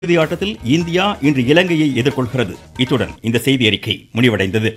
இறுதி ஆட்டத்தில் இந்தியா இன்று இலங்கையை எதிர்கொள்கிறது இத்துடன் இந்த செய்தி அறிக்கை முடிவடைந்தது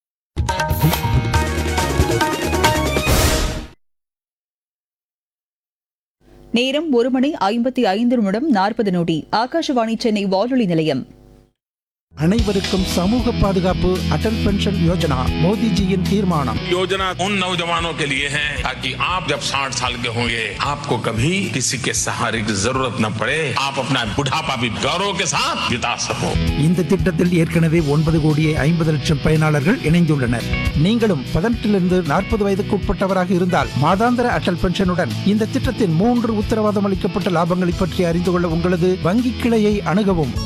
நேரம் ஒரு மணி ஐம்பத்தி ஐந்து நிமிடம் நாற்பது நொடி ஆகாஷவாணி சென்னை வானொலி நிலையம் அனைவருக்கும் சமூக பாதுகாப்பு அடல் பென்ஷன் யோஜனா மோடிஜியின் தீர்மானம் योजना उन नौजवानों के लिए है ताकि आप जब 60 साल के होंगे आपको कभी किसी के सहारे की जरूरत न पड़े आप अपना बुढ़ापा भी गौरव के साथ बिता सको இந்த திட்டத்தில் ஏற்கனவே ஒன்பது கோடியே ஐம்பது லட்சம் பயனாளர்கள் இணைந்துள்ளனர் நீங்களும் பதினெட்டிலிருந்து நாற்பது வயதுக்கு உட்பட்டவராக இருந்தால் மாதாந்திர அடல் பென்ஷனுடன் இந்த திட்டத்தின் மூன்று உத்தரவாதம் அளிக்கப்பட்ட லாபங்களை பற்றி அறிந்து கொள்ள உங்களது வங்கி கிளையை அணுகவும்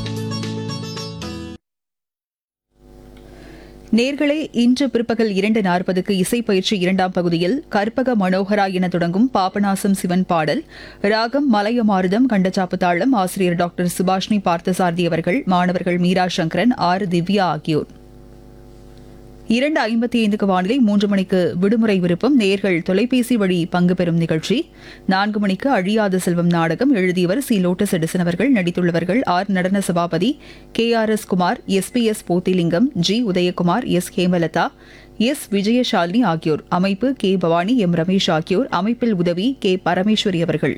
நேர்களே இன்று பிற்பகல் இரண்டு நாற்பதுக்கு இசைப்பயிற்சி இரண்டாம் பகுதியில் கற்பக மனோகரா என தொடங்கும் பாபநாசம் சிவன் பாடல் ராகம் மலையமாருதம் கண்டச்சாப்பு தாளம் ஆசிரியர் டாக்டர் சுபாஷினி பார்த்தசாரதி அவர்கள் மாணவர்கள் மீரா சங்கரன் ஆர் திவ்யா ஆகியோர் இரண்டு ஐம்பத்தி ஐந்துக்கு வானிலை மூன்று மணிக்கு விடுமுறை விருப்பம் நேர்கள் தொலைபேசி வழி பங்கு பெறும் நிகழ்ச்சி நான்கு மணிக்கு அழியாத செல்வம் நாடகம் எழுதியவர் சி லோட்டஸ் எடிசன் அவர்கள் நடித்துள்ளவர்கள் ஆர் நடன சபாபதி கே ஆர் எஸ் குமார் எஸ் பி எஸ் போத்திலிங்கம் ஜி உதயகுமார் எஸ் ஹேமலதா எஸ் விஜயசாலினி ஆகியோர் அமைப்பு கே பவானி எம் ரமேஷ் ஆகியோர் அமைப்பில் உதவி கே பரமேஸ்வரி அவர்கள்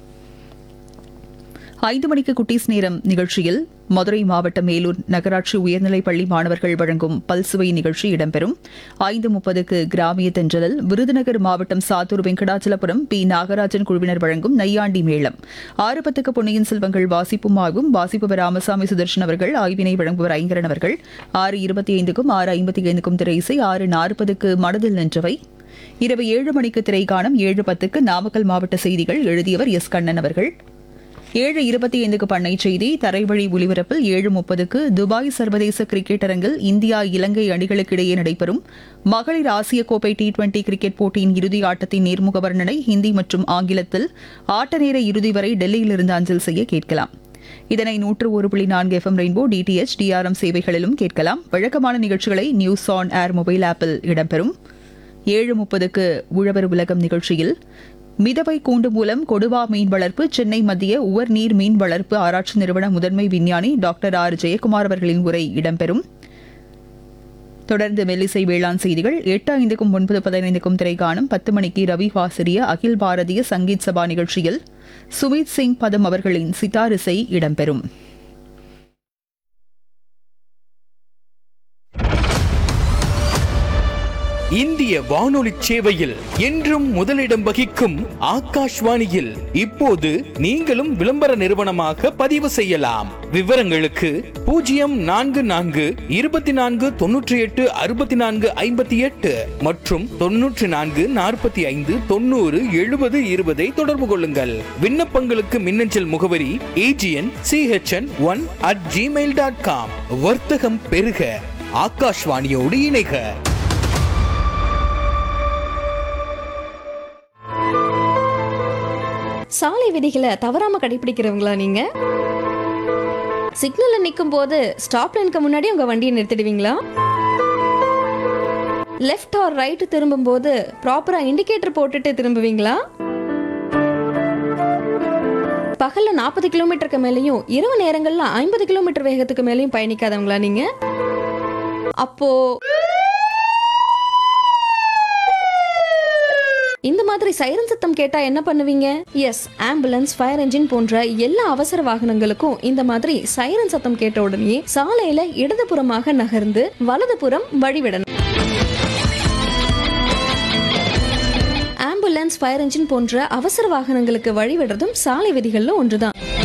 ஐந்து மணிக்கு குட்டீஸ் நேரம் நிகழ்ச்சியில் மதுரை மாவட்டம் மேலூர் நகராட்சி உயர்நிலைப் பள்ளி மாணவர்கள் வழங்கும் பல்சுவை நிகழ்ச்சி இடம்பெறும் ஐந்து முப்பதுக்கு கிராமிய தென்றலில் விருதுநகர் மாவட்டம் சாத்தூர் வெங்கடாச்சலபுரம் பி நாகராஜன் குழுவினர் வழங்கும் நையாண்டி மேளம் ஆறு பத்துக்கு பொன்னியின் செல்வங்கள் வாசிப்பும் ஆய்வும் வாசிப்பவர் ராமசாமி சுதர்ஷன் அவர்கள் ஆய்வினை வழங்குவர் ஐங்கரன் அவர்கள் ஆறு இருபத்தி ஐந்துக்கும் ஆறு ஐம்பத்தி ஐந்துக்கும் திரை இசை ஆறு நாற்பதுக்கு மனதில் நின்றவை இரவு ஏழு மணிக்கு திரைக்காணம் ஏழு பத்துக்கு நாமக்கல் மாவட்ட செய்திகள் எழுதியவர் எஸ் கண்ணன் அவர்கள் ஏழு இருபத்தி ஐந்துக்கு பண்ணை செய்தி தரைவழி ஒலிபரப்பில் ஏழு முப்பதுக்கு துபாய் சர்வதேச கிரிக்கெட் அரங்கில் இந்தியா இலங்கை அணிகளுக்கிடையே நடைபெறும் மகளிர் ஆசிய கோப்பை டி டுவெண்டி கிரிக்கெட் போட்டியின் இறுதி ஆட்டத்தின் நேர்முக வர்ணனை ஹிந்தி மற்றும் ஆங்கிலத்தில் ஆட்ட நேர இறுதி வரை டெல்லியிலிருந்து அஞ்சல் செய்ய கேட்கலாம் இதனை நூற்று ஒரு புள்ளி நான்கு எஃப்எம் ரெயின்போ டிடிஎச் டிஆர்எம் சேவைகளிலும் கேட்கலாம் வழக்கமான நிகழ்ச்சிகளை நியூஸ் ஆன் ஏர் மொபைல் ஆப்பில் இடம்பெறும் ஏழு முப்பதுக்கு உழவர் உலகம் நிகழ்ச்சியில் மிதவை கூண்டு மூலம் கொடுவா மீன் வளர்ப்பு சென்னை மத்திய உவர்நீர் மீன் வளர்ப்பு ஆராய்ச்சி நிறுவன முதன்மை விஞ்ஞானி டாக்டர் ஆர் ஜெயக்குமார் அவர்களின் உரை இடம்பெறும் தொடர்ந்து மெல்லிசை வேளாண் செய்திகள் எட்டு ஐந்துக்கும் ஒன்பது பதினைந்துக்கும் திரைக்காணும் பத்து மணிக்கு ரவி வாசிரிய அகில் பாரதிய சங்கீத் சபா நிகழ்ச்சியில் சுமித் சிங் பதம் அவர்களின் சித்தார் இசை இடம்பெறும் இந்திய வானொலி சேவையில் என்றும் முதலிடம் வகிக்கும் ஆகாஷ்வாணியில் இப்போது நீங்களும் விளம்பர நிறுவனமாக பதிவு செய்யலாம் விவரங்களுக்கு பூஜ்ஜியம் நான்கு நான்கு இருபத்தி நான்கு தொன்னூற்றி எட்டு அறுபத்தி நான்கு ஐம்பத்தி எட்டு மற்றும் தொன்னூற்றி நான்கு நாற்பத்தி ஐந்து தொண்ணூறு எழுபது இருபதை தொடர்பு கொள்ளுங்கள் விண்ணப்பங்களுக்கு மின்னஞ்சல் முகவரி AGN CHN one at Gmail dot com வர்த்தகம் பெருக ஆகாஷ்வாணியோடு இணைக சாலை விதிகளை தவறாம கடைபிடிக்கிறவங்களா நீங்க சிக்னல்ல நிற்கும் போது ஸ்டாப் லைனுக்கு முன்னாடி உங்க வண்டியை நிறுத்திடுவீங்களா லெஃப்ட் ஆர் ரைட் திரும்பும் போது ப்ராப்பரா இண்டிகேட்டர் போட்டுட்டு திரும்புவீங்களா பகல்ல நாற்பது கிலோமீட்டருக்கு மேலேயும் இரவு நேரங்கள்ல ஐம்பது கிலோமீட்டர் வேகத்துக்கு மேலேயும் பயணிக்காதவங்களா நீங்க அப்போ இந்த மாதிரி சைரன் சத்தம் கேட்டா என்ன பண்ணுவீங்க எஸ் ஆம்புலன்ஸ் ஃபயர் என்ஜின் போன்ற எல்லா அவசர வாகனங்களுக்கும் இந்த மாதிரி சைரன் சத்தம் கேட்ட உடனே சாலையில இடதுபுறமாக நகர்ந்து வலதுபுறம் வழிவிடணும் ஆம்புலன்ஸ் ஃபயர் என்ஜின் போன்ற அவசர வாகனங்களுக்கு வழிவிடுறதும் சாலை விதிகள்ல ஒன்றுதான்